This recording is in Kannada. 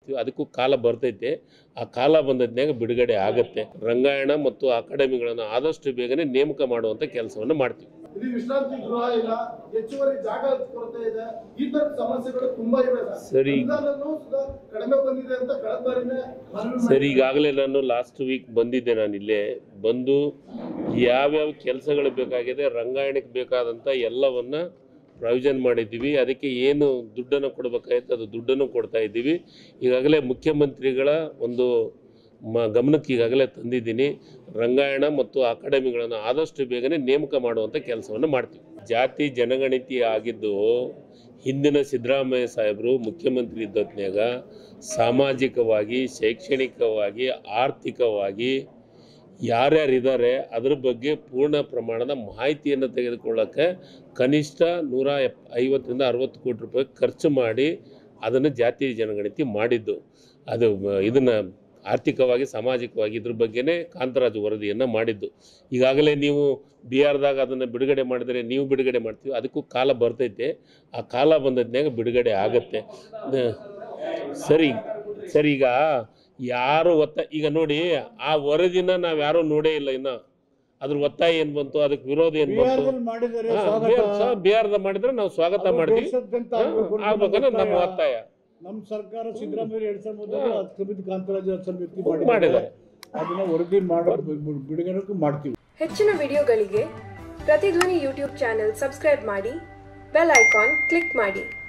ಅದಕ್ಕೂ ಕಾಲ ಬರ್ತೈತೆ ಆ ಕಾಲ ಬಂದದ್ನಾಗ ಬಿಡುಗಡೆ ಆಗತ್ತೆ ರಂಗಾಯಣ ಮತ್ತು ಅಕಾಡೆಮಿಗಳನ್ನು ಆದಷ್ಟು ಬೇಗನೆ ನೇಮಕ ಮಾಡುವಂಥ ಕೆಲಸವನ್ನು ಮಾಡ್ತೀವಿ ಇಲ್ಲಿ ವಿಶ್ರಾಂತಿ ಗೃಹ ಇಲ್ಲ ಹೆಚ್ಚುವರಿ ಜಾಗ ಕೊರತೆ ಇದೆ ಈ ತರದ ಸಮಸ್ಯೆಗಳು ತುಂಬಾ ಇವೆ ಸರ್. ಸರಿ. ಅನುದಾನನೂ ಸುಧಾ ಕಡಿಮೆ ಬಂದಿದೆ ಅಂತ ಕಳೆದ ಬಾರಿನೇ ಮನವಿ ಸರ್ ಈಗಾಗಲೇ ನಾನು ಲಾಸ್ಟ್ ವೀಕ್ ಬಂದಿದ್ದೆ ನಾನು ಇಲ್ಲೇ ಬಂದು ಯಾವ್ಯಾವ ಕೆಲಸಗಳು ಬೇಕಾಗಿದೆ ರಂಗಾಯಣಕ್ಕೆ ಬೇಕಾದಂಥ ಎಲ್ಲವನ್ನ ಪ್ರಾವಿಷನ್ ಮಾಡಿದ್ದೀವಿ ಅದಕ್ಕೆ ಏನು ದುಡ್ಡನ್ನು ಕೊಡಬೇಕಾಗಿತ್ತು ಅದು ದುಡ್ಡನ್ನು ಕೊಡ್ತಾ ಇದ್ದೀವಿ ಈಗಾಗಲೇ ಮುಖ್ಯಮಂತ್ರಿಗಳ ಒಂದು ಮ ಗಮನಕ್ಕೆ ಈಗಾಗಲೇ ತಂದಿದ್ದೀನಿ ರಂಗಾಯಣ ಮತ್ತು ಅಕಾಡೆಮಿಗಳನ್ನು ಆದಷ್ಟು ಬೇಗನೆ ನೇಮಕ ಮಾಡುವಂಥ ಕೆಲಸವನ್ನು ಮಾಡ್ತೀವಿ ಜಾತಿ ಜನಗಣತಿ ಆಗಿದ್ದು ಹಿಂದಿನ ಸಿದ್ದರಾಮಯ್ಯ ಸಾಹೇಬರು ಮುಖ್ಯಮಂತ್ರಿ ಇದ್ದತ್ನಾಗ ಸಾಮಾಜಿಕವಾಗಿ ಶೈಕ್ಷಣಿಕವಾಗಿ ಆರ್ಥಿಕವಾಗಿ ಯಾರ್ಯಾರಿದ್ದಾರೆ ಅದ್ರ ಬಗ್ಗೆ ಪೂರ್ಣ ಪ್ರಮಾಣದ ಮಾಹಿತಿಯನ್ನು ತೆಗೆದುಕೊಳ್ಳೋಕ್ಕೆ ಕನಿಷ್ಠ ನೂರ ಎಪ್ ಐವತ್ತರಿಂದ ಅರವತ್ತು ಕೋಟಿ ರೂಪಾಯಿ ಖರ್ಚು ಮಾಡಿ ಅದನ್ನು ಜಾತಿ ಜನಗಣತಿ ಮಾಡಿದ್ದು ಅದು ಇದನ್ನು ಆರ್ಥಿಕವಾಗಿ ಸಾಮಾಜಿಕವಾಗಿ ಇದ್ರ ಬಗ್ಗೆನೇ ಕಾಂತರಾಜು ವರದಿಯನ್ನು ಮಾಡಿದ್ದು ಈಗಾಗಲೇ ನೀವು ಬಿ ಆರ್ದಾಗ ಅದನ್ನು ಬಿಡುಗಡೆ ಮಾಡಿದರೆ ನೀವು ಬಿಡುಗಡೆ ಮಾಡ್ತೀವಿ ಅದಕ್ಕೂ ಕಾಲ ಬರ್ತೈತೆ ಆ ಕಾಲ ಬಂದದ್ನಾಗ ಬಿಡುಗಡೆ ಆಗತ್ತೆ ನ- ಸರಿ ಸರಿ ಈಗ ಯಾರು ಒತ್ತ ಈಗ ನೋಡಿ ಆ ವರದಿನ ನಾವು ಯಾರೂ ನೋಡೇ ಇಲ್ಲ ಇನ್ನ ಅದ್ರ ಒತ್ತಾಯ ಏನ್ ಬಂತು ಅದಕ್ಕೆ ವಿರೋಧ ಏನ್ ಬಂತು ಬಿಹಾರದಲ್ಲಿ ಮಾಡಿದ್ದಾರೆ ಸ್ವಾಗತ ಬಿಹಾರದ ಮಾಡಿದ್ರೆ ನಾವು ಸ್ವಾಗತ ಅದು ಮಾಡ್ತೀವಿ ದೇಶಾದ್ಯಂತ ಹಾ, ಆಗ್ಬೇಕು ಅಂತ ಆಗ್ಬೇಕಂದ್ರೆ ನಮ್ಮ ನಮ್ಮ ಒತ್ತಾಯ ನಮ್ಮ ಸರ್ಕಾರ ಸಿದ್ದರಾಮಯ್ಯ ಎರಡ್ ಸಾವಿರದ ಮೊದಲು ಹತ್ತು ಸಮಿತಿ ಕಾಂತರಾಜ್ ಹತ್ತು ಸಮಿತಿ ಮಾಡಿದ್ದಾರೆ. ಮಾಡಿದ್ದಾರೆ ಅದನ್ನ ವರದಿ ಮಾಡಿ ಬಿಡುಗಡೆ ಮಾಡ್ತೀವಿ ಹೆಚ್ಚಿನ ವಿಡಿಯೋಗಳಿಗೆ ಪ್ರತಿಧ್ವನಿ ಯೂಟ್ಯೂಬ್ ಚಾನೆಲ್ ಸಬ್ಸ್ಕ್ರೈಬ್ ಮಾಡಿ ಬೆಲ್ ಐಕಾನ್ ಕ್ಲಿಕ್ ಮಾಡಿ